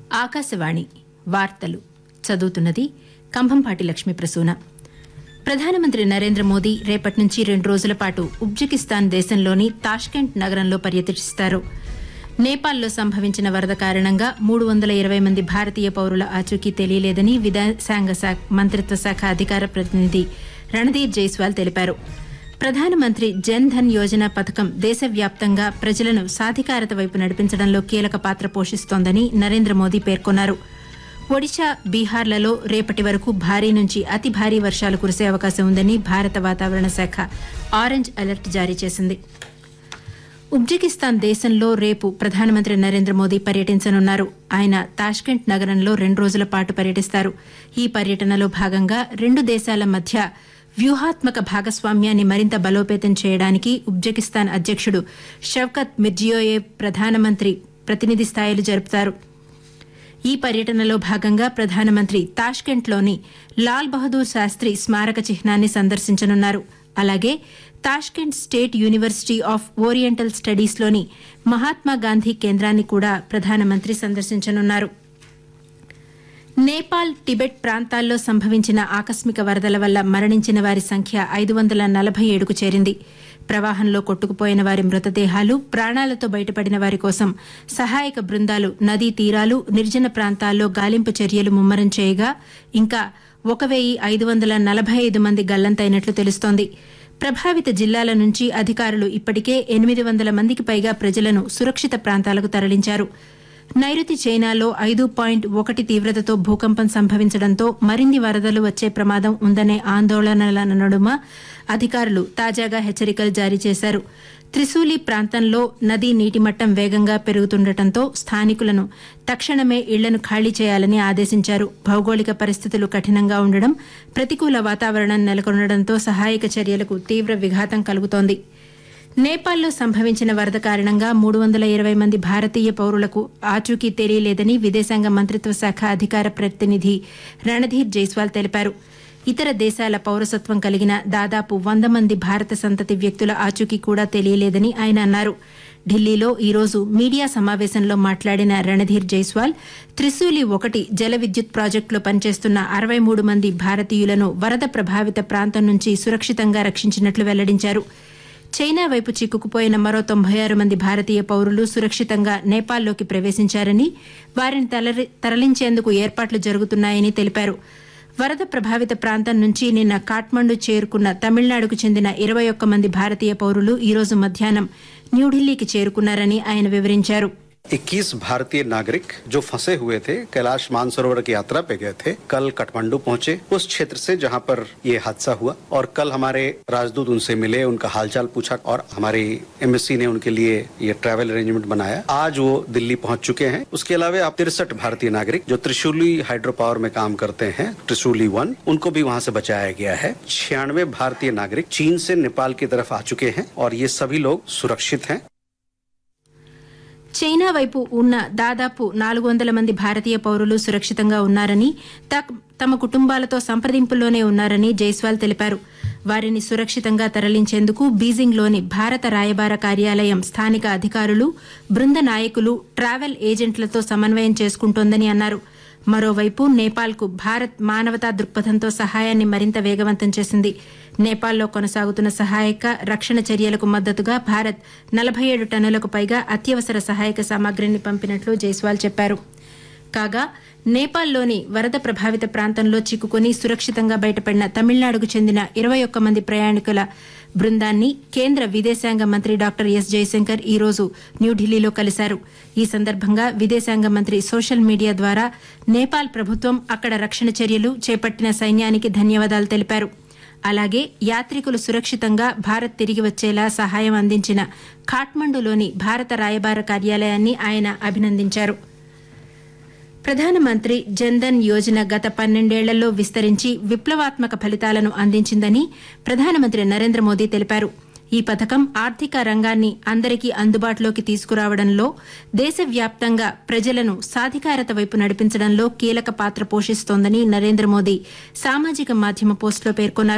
ఆకాశవాణి వార్తలు చదువుతున్నది కంభంపాటి లక్ష్మీ ప్రసూన ప్రధానమంత్రి నరేంద్ర మోదీ రేపటి నుంచి రెండు రోజుల పాటు ఉజ్బెకిస్తాన్ దేశంలోని తాష్కెంట్ నగరంలో పర్యటిస్తారు నేపాల్లో సంభవించిన వరద కారణంగా మూడు వందల ఇరవై మంది భారతీయ పౌరుల ఆచూకీ తెలియలేదని విదేశాంగ శాఖ మంత్రిత్వ శాఖ అధికార ప్రతినిధి రణదీప్ జైస్వాల్ తెలిపారు ప్రధానమంత్రి జన్ ధన్ యోజన పథకం దేశవ్యాప్తంగా ప్రజలను సాధికారత వైపు నడిపించడంలో కీలక పాత్ర పోషిస్తోందని నరేంద్ర మోదీ పేర్కొన్నారు ఒడిశా బీహార్లలో రేపటి వరకు భారీ నుంచి అతి భారీ వర్షాలు కురిసే అవకాశం ఉందని భారత వాతావరణ శాఖ ఆరెంజ్ అలర్ట్ జారీ చేసింది ఉజ్బెకిస్తాన్ దేశంలో రేపు ప్రధానమంత్రి నరేంద్ర మోదీ పర్యటించనున్నారు ఆయన తాష్కెంట్ నగరంలో రెండు రోజుల పాటు పర్యటిస్తారు ఈ పర్యటనలో భాగంగా రెండు దేశాల మధ్య వ్యూహాత్మక భాగస్వామ్యాన్ని మరింత బలోపేతం చేయడానికి ఉజ్బెకిస్తాన్ అధ్యక్షుడు షవ్కత్ మిర్జియోయేవ్ ప్రధానమంత్రి ప్రతినిధి స్థాయిలు జరుపుతారు ఈ పర్యటనలో భాగంగా ప్రధానమంత్రి తాష్కెంట్లోని లాల్ బహదూర్ శాస్త్రి స్మారక చిహ్నాన్ని సందర్శించనున్నారు అలాగే Tashkent state university of oriental స్టడీస్లోని మహాత్మా గాంధీ కేంద్రాన్ని కూడా ప్రధానమంత్రి సందర్శించనున్నారు నేపాల్ టిబెట్ ప్రాంతాల్లో సంభవించిన ఆకస్మిక వరదల వల్ల మరణించిన వారి సంఖ్య ఐదు వందల నలభై ఏడుకు చేరింది ప్రవాహంలో కొట్టుకుపోయిన వారి మృతదేహాలు ప్రాణాలతో బయటపడిన వారి కోసం సహాయక బృందాలు నదీ తీరాలు నిర్జన ప్రాంతాల్లో గాలింపు చర్యలు ముమ్మరం చేయగా ఇంకా ఒక వెయ్యి ఐదు వందల నలభై ఐదు మంది గల్లంతైనట్లు తెలుస్తోంది ప్రభావిత జిల్లాల నుంచి అధికారులు ఇప్పటికే ఎనిమిది వందల మందికి పైగా ప్రజలను సురక్షిత ప్రాంతాలకు తరలించారు నైరుతి చైనాలో ఐదు పాయింట్ ఒకటి తీవ్రతతో భూకంపం సంభవించడంతో మరిన్ని వరదలు వచ్చే ప్రమాదం ఉందనే ఆందోళనల నడుమ అధికారులు తాజాగా హెచ్చరికలు జారీ చేశారు త్రిశూలి ప్రాంతంలో నదీ నీటి మట్టం వేగంగా పెరుగుతుండటంతో స్థానికులను తక్షణమే ఇళ్లను ఖాళీ చేయాలని ఆదేశించారు భౌగోళిక పరిస్థితులు కఠినంగా ఉండడం ప్రతికూల వాతావరణం నెలకొనడంతో సహాయక చర్యలకు తీవ్ర విఘాతం కలుగుతోంది నేపాల్లో సంభవించిన వరద కారణంగా మూడు వందల ఇరవై మంది భారతీయ పౌరులకు ఆచూకీ తెలియలేదని విదేశాంగ మంత్రిత్వ శాఖ అధికార ప్రతినిధి రణధీర్ జైస్వాల్ తెలిపారు ఇతర దేశాల పౌరసత్వం కలిగిన దాదాపు వంద మంది భారత సంతతి వ్యక్తుల ఆచూకీ కూడా తెలియలేదని ఆయన అన్నారు ఢిల్లీలో ఈరోజు మీడియా సమావేశంలో మాట్లాడిన రణధీర్ జైస్వాల్ త్రిశూలి ఒకటి జల విద్యుత్ ప్రాజెక్టులో పనిచేస్తున్న అరవై మూడు మంది భారతీయులను వరద ప్రభావిత ప్రాంతం నుంచి సురక్షితంగా రక్షించినట్లు వెల్లడించారు చైనా వైపు చిక్కుకుపోయిన మరో తొంభై ఆరు మంది భారతీయ పౌరులు సురక్షితంగా నేపాల్లోకి ప్రవేశించారని వారిని తరలించేందుకు ఏర్పాట్లు జరుగుతున్నాయని తెలిపారు వరద ప్రభావిత ప్రాంతం నుంచి నిన్న కాఠ్మండు చేరుకున్న తమిళనాడుకు చెందిన ఇరవై ఒక్క మంది భారతీయ పౌరులు ఈరోజు మధ్యాహ్నం న్యూఢిల్లీకి చేరుకున్నారని ఆయన వివరించారు 21 भारतीय नागरिक जो फंसे हुए थे कैलाश मानसरोवर की यात्रा पे गए थे कल काठमांडू पहुंचे उस क्षेत्र से जहां पर ये हादसा हुआ और कल हमारे राजदूत उनसे मिले उनका हालचाल पूछा और हमारी एम्बेसी ने उनके लिए ये ट्रैवल अरेंजमेंट बनाया आज वो दिल्ली पहुंच चुके हैं उसके अलावा आप तिरसठ भारतीय नागरिक जो त्रिशूली हाइड्रो पावर में काम करते हैं त्रिशूली वन उनको भी वहां से बचाया गया है छियानवे भारतीय नागरिक चीन से नेपाल की तरफ आ चुके हैं और ये सभी लोग सुरक्षित हैं చైనా వైపు ఉన్న దాదాపు నాలుగు వందల మంది భారతీయ పౌరులు సురక్షితంగా ఉన్నారని తమ కుటుంబాలతో సంప్రదింపుల్లోనే ఉన్నారని జైస్వాల్ తెలిపారు వారిని సురక్షితంగా తరలించేందుకు బీజింగ్లోని భారత రాయబార కార్యాలయం స్థానిక అధికారులు బృంద నాయకులు ట్రావెల్ ఏజెంట్లతో సమన్వయం చేసుకుంటోందని అన్నారు మరోవైపు నేపాల్కు భారత్ మానవతా దృక్పథంతో సహాయాన్ని మరింత వేగవంతం చేసింది నేపాల్లో కొనసాగుతున్న సహాయక రక్షణ చర్యలకు మద్దతుగా భారత్ నలభై ఏడు టన్నులకు పైగా అత్యవసర సహాయక సామాగ్రిని పంపినట్లు జైస్వాల్ చెప్పారు కాగా నేపాల్లోని వరద ప్రభావిత ప్రాంతంలో చిక్కుకుని సురక్షితంగా బయటపడిన తమిళనాడుకు చెందిన ఇరవై ఒక్క మంది ప్రయాణికుల బృందాన్ని కేంద్ర విదేశాంగ మంత్రి డాక్టర్ ఎస్ జయశంకర్ ఈ రోజు న్యూఢిల్లీలో కలిశారు ఈ సందర్భంగా విదేశాంగ మంత్రి సోషల్ మీడియా ద్వారా నేపాల్ ప్రభుత్వం అక్కడ రక్షణ చర్యలు చేపట్టిన సైన్యానికి ధన్యవాదాలు తెలిపారు అలాగే యాత్రికులు సురక్షితంగా భారత్ తిరిగి వచ్చేలా సహాయం అందించిన ఖాట్మండులోని భారత రాయబార కార్యాలయాన్ని ఆయన అభినందించారు ప్రధానమంత్రి జన్ధన్ యోజన గత పన్నెండేళ్లలో విస్తరించి విప్లవాత్మక ఫలితాలను అందించిందని ప్రధానమంత్రి నరేంద్ర మోదీ తెలిపారు ఈ పథకం ఆర్థిక రంగాన్ని అందరికీ అందుబాటులోకి తీసుకురావడంలో దేశవ్యాప్తంగా ప్రజలను సాధికారత వైపు నడిపించడంలో కీలక పాత్ర పోషిస్తోందని నరేంద్ర మోదీ సామాజిక మాధ్యమ పోస్టులో పేర్కొన్నారు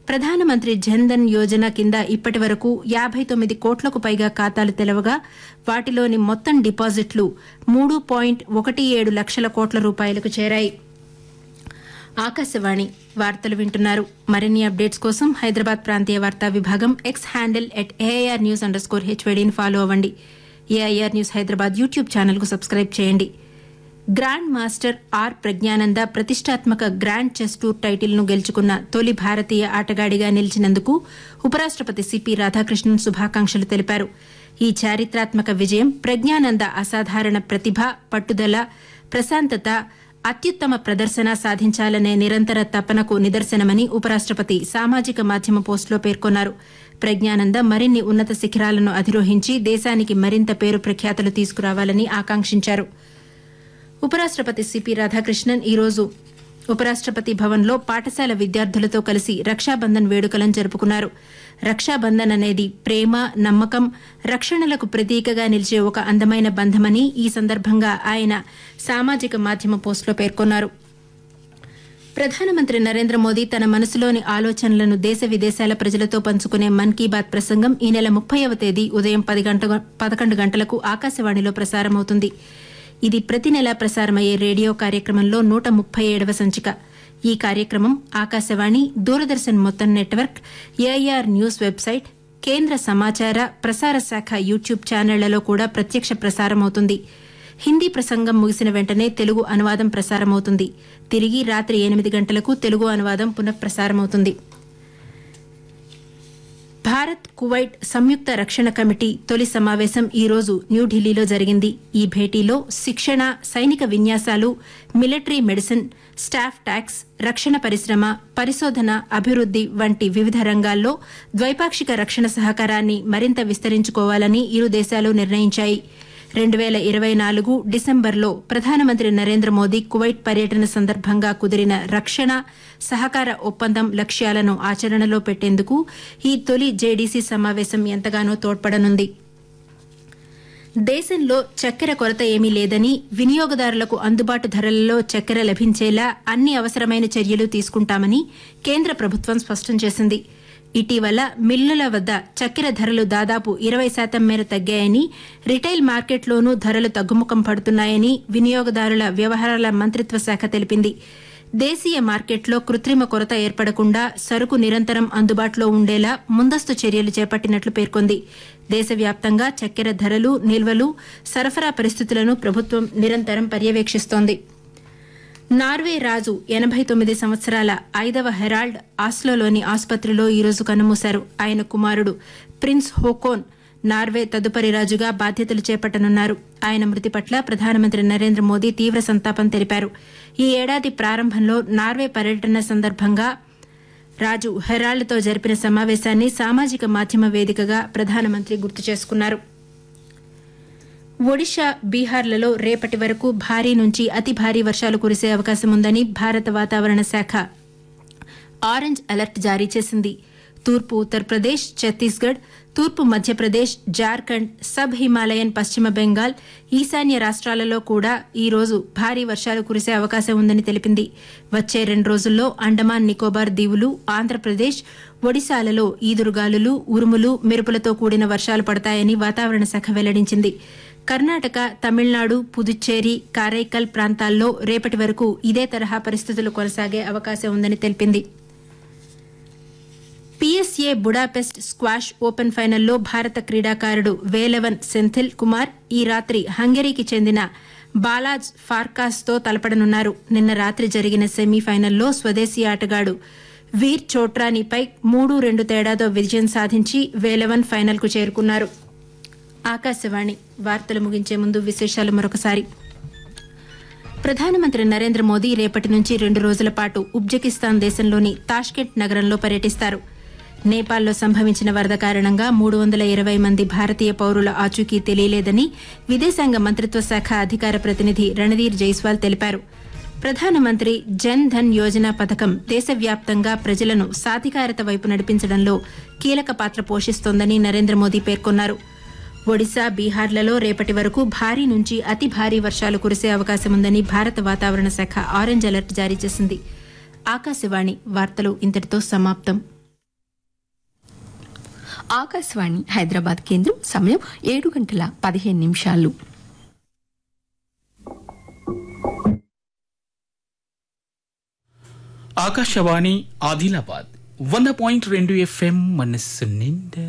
ప్రధానమంత్రి జన్ధన్ యోజన కింద ఇప్పటి వరకు యాబై తొమ్మిది కోట్లకు పైగా ఖాతాలు తెలవగా వాటిలోని మొత్తం డిపాజిట్లు మూడు పాయింట్ ఒకటి ఏడు లక్షల కోట్ల రూపాయలకు చేరాయి ఆకాశవాణి వార్తలు వింటున్నారు మరిన్ని అప్డేట్స్ కోసం హైదరాబాద్ ప్రాంతీయ వార్తా విభాగం X handle at AIR news under score హెచ్వేడీని ఫాలో అవ్వండి ఏఐఆర్ న్యూస్ హైదరాబాద్ యూట్యూబ్ ఛానల్కు సబ్స్క్రైబ్ చేయండి గ్రాండ్ మాస్టర్ ఆర్ ప్రజ్ఞానంద ప్రతిష్టాత్మక గ్రాండ్ చెస్ టూర్ టైటిల్ను గెలుచుకున్న తొలి భారతీయ ఆటగాడిగా నిలిచినందుకు ఉపరాష్టపతి సిపి రాధాకృష్ణన్ శుభాకాంక్షలు తెలిపారు ఈ చారిత్రాత్మక విజయం ప్రజ్ఞానంద అసాధారణ ప్రతిభ పట్టుదల ప్రశాంతత అత్యుత్తమ ప్రదర్శన సాధించాలనే నిరంతర తపనకు నిదర్శనమని ఉపరాష్టపతి సామాజిక మాధ్యమ పోస్టులో పేర్కొన్నారు ప్రజ్ఞానంద మరిన్ని ఉన్నత శిఖరాలను అధిరోహించి దేశానికి మరింత పేరు ప్రఖ్యాతలు తీసుకురావాలని ఆకాంక్షించారు ఉపరాష్టపతి సిపి రాధాకృష్ణన్ ఈరోజు ఉపరాష్టపతి భవన్లో పాఠశాల విద్యార్థులతో కలిసి రక్షాబంధన్ వేడుకలను జరుపుకున్నారు రక్షాబంధన్ అనేది ప్రేమ నమ్మకం రక్షణలకు ప్రతీకగా నిలిచే ఒక అందమైన బంధమని ఈ సందర్భంగా ఆయన సామాజిక మాధ్యమ పోస్టులో పేర్కొన్నారు ప్రధానమంత్రి నరేంద్ర మోదీ తన మనసులోని ఆలోచనలను దేశ విదేశాల ప్రజలతో పంచుకునే మన్ కీ బాత్ ప్రసంగం ఈ నెల ముప్పైవ తేదీ ఉదయం పది గంట పదకొండు గంటలకు ఆకాశవాణిలో ప్రసారమవుతుంది ఇది ప్రతి నెలా ప్రసారమయ్యే రేడియో కార్యక్రమంలో నూట ముప్పై ఏడవ సంచిక ఈ కార్యక్రమం ఆకాశవాణి దూరదర్శన్ మొత్తం నెట్వర్క్ ఏఐఆర్ న్యూస్ వెబ్సైట్ కేంద్ర సమాచార ప్రసార శాఖ యూట్యూబ్ ఛానళ్లలో కూడా ప్రత్యక్ష ప్రసారమవుతుంది హిందీ ప్రసంగం ముగిసిన వెంటనే తెలుగు అనువాదం ప్రసారమవుతుంది తిరిగి రాత్రి ఎనిమిది గంటలకు తెలుగు అనువాదం పునఃప్రసారమవుతుంది భారత్ కువైట్ సంయుక్త రక్షణ కమిటీ తొలి సమావేశం ఈ రోజు న్యూఢిల్లీలో జరిగింది ఈ భేటీలో శిక్షణ సైనిక విన్యాసాలు మిలిటరీ మెడిసిన్ స్టాఫ్ ట్యాక్స్ రక్షణ పరిశ్రమ పరిశోధన అభివృద్ది వంటి వివిధ రంగాల్లో ద్వైపాక్షిక రక్షణ సహకారాన్ని మరింత విస్తరించుకోవాలని ఇరు దేశాలు నిర్ణయించాయి రెండు వేల ఇరవై నాలుగు డిసెంబర్లో ప్రధానమంత్రి నరేంద్ర మోదీ కువైట్ పర్యటన సందర్భంగా కుదిరిన రక్షణ సహకార ఒప్పందం లక్ష్యాలను ఆచరణలో పెట్టేందుకు ఈ తొలి జేడీసీ సమావేశం ఎంతగానో తోడ్పడనుంది దేశంలో చక్కెర కొరత ఏమీ లేదని వినియోగదారులకు అందుబాటు ధరలలో చక్కెర లభించేలా అన్ని అవసరమైన చర్యలు తీసుకుంటామని కేంద్ర ప్రభుత్వం స్పష్టం చేసింది ఇటీవల మిల్లుల వద్ద చక్కెర ధరలు దాదాపు ఇరవై శాతం మేర తగ్గాయని రిటైల్ మార్కెట్లోనూ ధరలు తగ్గుముఖం పడుతున్నాయని వినియోగదారుల వ్యవహారాల మంత్రిత్వ శాఖ తెలిపింది దేశీయ మార్కెట్లో కృత్రిమ కొరత ఏర్పడకుండా సరుకు నిరంతరం అందుబాటులో ఉండేలా ముందస్తు చర్యలు చేపట్టినట్లు పేర్కొంది దేశవ్యాప్తంగా చక్కెర ధరలు నిల్వలు సరఫరా పరిస్థితులను ప్రభుత్వం నిరంతరం పర్యవేక్షిస్తోంది నార్వే రాజు ఎనబై తొమ్మిది సంవత్సరాల ఐదవ హెరాల్డ్ ఆస్లోలోని ఆసుపత్రిలో ఈరోజు కన్నుమూశారు ఆయన కుమారుడు ప్రిన్స్ హోకోన్ నార్వే తదుపరి రాజుగా బాధ్యతలు చేపట్టనున్నారు ఆయన మృతి పట్ల ప్రధానమంత్రి నరేంద్ర మోదీ తీవ్ర సంతాపం తెలిపారు ఈ ఏడాది ప్రారంభంలో నార్వే పర్యటన సందర్భంగా రాజు హెరాల్డ్తో జరిపిన సమావేశాన్ని సామాజిక మాధ్యమ వేదికగా ప్రధానమంత్రి గుర్తు చేసుకున్నారు ఒడిషా బీహార్లలో రేపటి వరకు భారీ నుంచి అతి భారీ వర్షాలు కురిసే అవకాశం ఉందని భారత వాతావరణ శాఖ ఆరెంజ్ అలర్ట్ జారీ చేసింది తూర్పు ఉత్తరప్రదేశ్ ఛత్తీస్గఢ్ తూర్పు మధ్యప్రదేశ్ జార్ఖండ్ సబ్ హిమాలయన్ పశ్చిమ బెంగాల్ ఈశాన్య రాష్ట్రాలలో కూడా ఈ రోజు భారీ వర్షాలు కురిసే అవకాశం ఉందని తెలిపింది వచ్చే రెండు రోజుల్లో అండమాన్ నికోబార్ దీవులు ఆంధ్రప్రదేశ్ ఒడిశాలలో ఈదురుగాలులు ఉరుములు మెరుపులతో కూడిన వర్షాలు పడతాయని వాతావరణ శాఖ వెల్లడించింది కర్ణాటక తమిళనాడు పుదుచ్చేరి కారైకల్ ప్రాంతాల్లో రేపటి వరకు ఇదే తరహా పరిస్థితులు కొనసాగే అవకాశం ఉందని తెలిపింది పీఎస్ఏ బుడాపెస్ట్ స్క్వాష్ ఓపెన్ ఫైనల్లో భారత క్రీడాకారుడు వేలవన్ సెంథిల్ కుమార్ ఈ రాత్రి హంగరీకి చెందిన బాలాజ్ ఫార్కాస్తో తలపడనున్నారు నిన్న రాత్రి జరిగిన సెమీఫైనల్లో స్వదేశీ ఆటగాడు వీర్ చోట్రానీపై మూడు రెండు తేడాతో విజయం సాధించి వేలవన్ ఫైనల్కు చేరుకున్నారు ఆకాశవాణి వార్తలు ముగించే ముందు విశేషాలు మరొకసారి ప్రధానమంత్రి నరేంద్ర మోదీ రేపటి నుంచి రెండు రోజుల పాటు ఉజ్బెకిస్తాన్ దేశంలోని తాష్కెంట్ నగరంలో పర్యటిస్తారు నేపాల్లో సంభవించిన వరద కారణంగా మూడు వందల ఇరవై మంది భారతీయ పౌరుల ఆచూకీ తెలియలేదని విదేశాంగ మంత్రిత్వ శాఖ అధికార ప్రతినిధి రణధీర్ జైస్వాల్ తెలిపారు ప్రధానమంత్రి జన్ ధన్ యోజన పథకం దేశవ్యాప్తంగా ప్రజలను సాధికారత వైపు నడిపించడంలో కీలక పాత్ర పోషిస్తోందని నరేంద్ర మోదీ పేర్కొన్నారు ఒడిశా బీహార్లలో రేపటి వరకు భారీ నుంచి అతి భారీ వర్షాలు కురిసే అవకాశముందని భారత వాతావరణ శాఖ ఆరెంజ్ అలర్ట్ జారీ చేసింది ఆకాశవాణి వార్తలు ఇంతటితో సమాప్తం ఆకాశవాణి హైదరాబాద్ కేంద్రం సమయం ఏడు గంటల పదిహేను నిమిషాలు ఆకాశవాణి ఆదిలాబాద్ వంద పాయింట్ రెండు ఎఫ్ఎం మనస్సు నిండా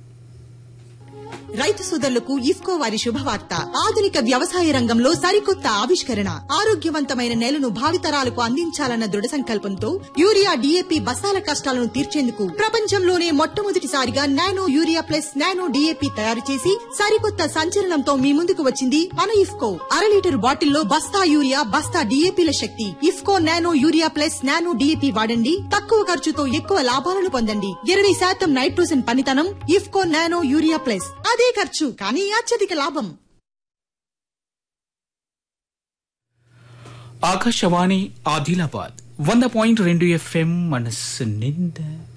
రైతు సోదరులకు ఇఫ్కో వారి శుభవార్త ఆధునిక వ్యవసాయ రంగంలో సరికొత్త ఆవిష్కరణ ఆరోగ్యవంతమైన నేలను భావితరాలకు అందించాలన్న దృఢ సంకల్పంతో యూరియా డిఏపి బస్తాల కష్టాలను తీర్చేందుకు ప్రపంచంలోనే మొట్టమొదటిసారిగా nano urea plus nano DAP తయారు చేసి సరికొత్త సంచలనంతో మీ ముందుకు వచ్చింది మన ఇఫ్కో అర లీటర్ బాటిల్లో బస్తా యూరియా బస్తా డిఏపిల శక్తి IFFCO nano urea plus nano DAP వాడండి తక్కువ ఖర్చుతో ఎక్కువ లాభాలను పొందండి ఇరవై శాతం నైట్రోజన్ పనితనం ఇఫ్కో నానో యూరియా ప్లస్ అదే ఖర్చు కానీ అత్యధిక లాభం ఆకాశవాణి ఆదిలాబాద్ వంద పాయింట్ రెండు ఎఫ్ఎం మనస్సు నిండా